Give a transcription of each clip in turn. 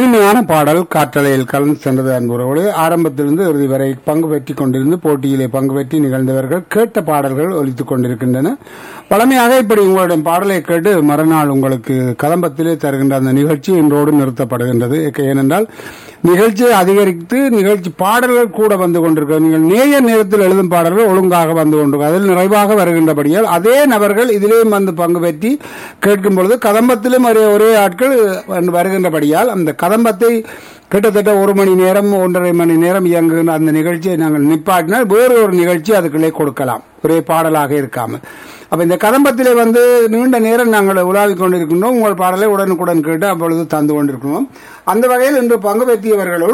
இனிமையான பாடல் காற்றலையில் கலந்து சென்றது அன்புறவோடு ஆரம்பத்திலிருந்து இறுதி வரை பங்கு பெற்றிக் கொண்டிருந்து போட்டியிலே பங்கு பெற்றி நிகழ்ந்தவர்கள் கேட்ட பாடல்கள் ஒலித்துக் கொண்டிருக்கின்றன பழமையாக இப்படி உங்களுடைய பாடலை கேட்டு மறுநாள் உங்களுக்கு கதம்பத்திலே தருகின்ற அந்த நிகழ்ச்சி இன்றோடு நிறுத்தப்படுகின்றது ஏனென்றால் நிகழ்ச்சியை அதிகரித்து நிகழ்ச்சி பாடல்கள் கூட வந்து கொண்டிருக்கிறது நீங்கள் நேய நேரத்தில் எழுதும் பாடல்கள் ஒழுங்காக வந்து கொண்டிருக்கும் அதில் நிறைவாக வருகின்றபடியால் அதே நபர்கள் இதிலேயும் வந்து பங்கு பெற்றி கேட்கும் பொழுது கதம்பத்திலும் ஒரே ஒரே ஆட்கள் வருகின்றபடியால் அந்த கதம்பத்தை கிட்டத்தட்ட ஒரு மணி நேரம் ஒன்றரை மணி நேரம் இயங்குகின்ற அந்த நிகழ்ச்சியை நாங்கள் நிப்பாட்டினால் வேறு ஒரு நிகழ்ச்சி அதுக்குள்ளே கொடுக்கலாம் ஒரே பாடலாக இருக்காமல் அப்ப இந்த கதம்பத்திலே வந்து நீண்ட நேரம் நாங்கள் உலாவி கொண்டிருக்கின்றோம் உங்கள் பாடலை உடனுக்குடன் கேட்டு அப்பொழுது தந்து கொண்டிருக்கிறோம் அந்த வகையில் இன்று பங்கு பெற்றியவர்களுள்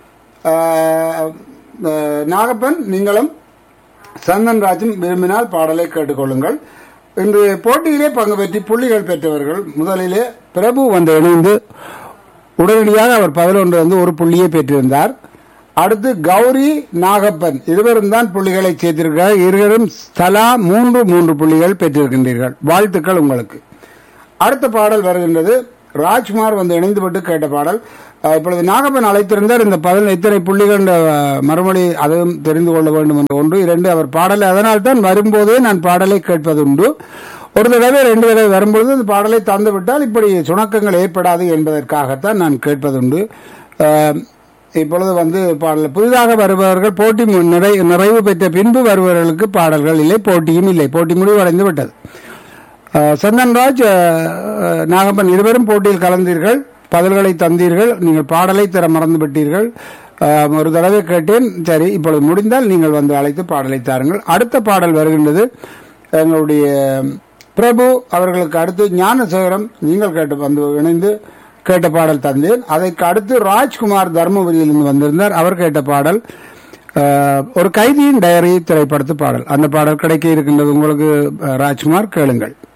நாகப்பன் நீங்களும் சந்தன் ராஜும் விரும்பினால் பாடலை கேட்டுக்கொள்ளுங்கள் இன்று போட்டியிலே பங்கு பெற்றி புள்ளிகள் பெற்றவர்கள் முதலிலே பிரபு வந்து இணைந்து உடனடியாக அவர் பதினொன்று வந்து ஒரு புள்ளியை பெற்றிருந்தார் அடுத்து கௌரி நாகப்பன் இருவரும் தான் புள்ளிகளை சேர்த்திருக்கிறார் இருவரும் தலா மூன்று மூன்று புள்ளிகள் பெற்றிருக்கின்றீர்கள் வாழ்த்துக்கள் உங்களுக்கு அடுத்த பாடல் வருகின்றது ராஜ்குமார் வந்து இணைந்துவிட்டு கேட்ட பாடல் இப்பொழுது நாகப்பன் அழைத்திருந்தார் இந்த பதில் இத்தனை புள்ளிகள் மறுமொழி அதுவும் தெரிந்து கொள்ள வேண்டும் என்று ஒன்று இரண்டு அவர் பாடலை அதனால் தான் வரும்போதே நான் பாடலை கேட்பதுண்டு ஒரு தடவை ரெண்டு தடவை வரும்பொழுது இந்த பாடலை தந்து விட்டால் இப்படி சுணக்கங்கள் ஏற்படாது என்பதற்காகத்தான் நான் கேட்பதுண்டு இப்பொழுது வந்து பாடல் புதிதாக வருபவர்கள் போட்டி நிறை நிறைவு பெற்ற பின்பு வருபவர்களுக்கு பாடல்கள் இல்லை போட்டியும் இல்லை போட்டி முடிவடைந்து விட்டது சந்தன்ராஜ் நாகப்பன் இருவரும் போட்டியில் கலந்தீர்கள் பதில்களை தந்தீர்கள் நீங்கள் பாடலை தர மறந்து விட்டீர்கள் ஒரு தடவை கேட்டேன் சரி இப்பொழுது முடிந்தால் நீங்கள் வந்து அழைத்து பாடலை தாருங்கள் அடுத்த பாடல் வருகின்றது எங்களுடைய பிரபு அவர்களுக்கு அடுத்து ஞானசேகரம் நீங்கள் கேட்டு வந்து இணைந்து கேட்ட பாடல் தந்தேன் அதற்கு அடுத்து ராஜ்குமார் தர்மபுரியிலிருந்து வந்திருந்தார் அவர் கேட்ட பாடல் ஒரு கைதியின் டயரி திரைப்படத்து பாடல் அந்த பாடல் கிடைக்க இருக்கின்றது உங்களுக்கு ராஜ்குமார் கேளுங்கள்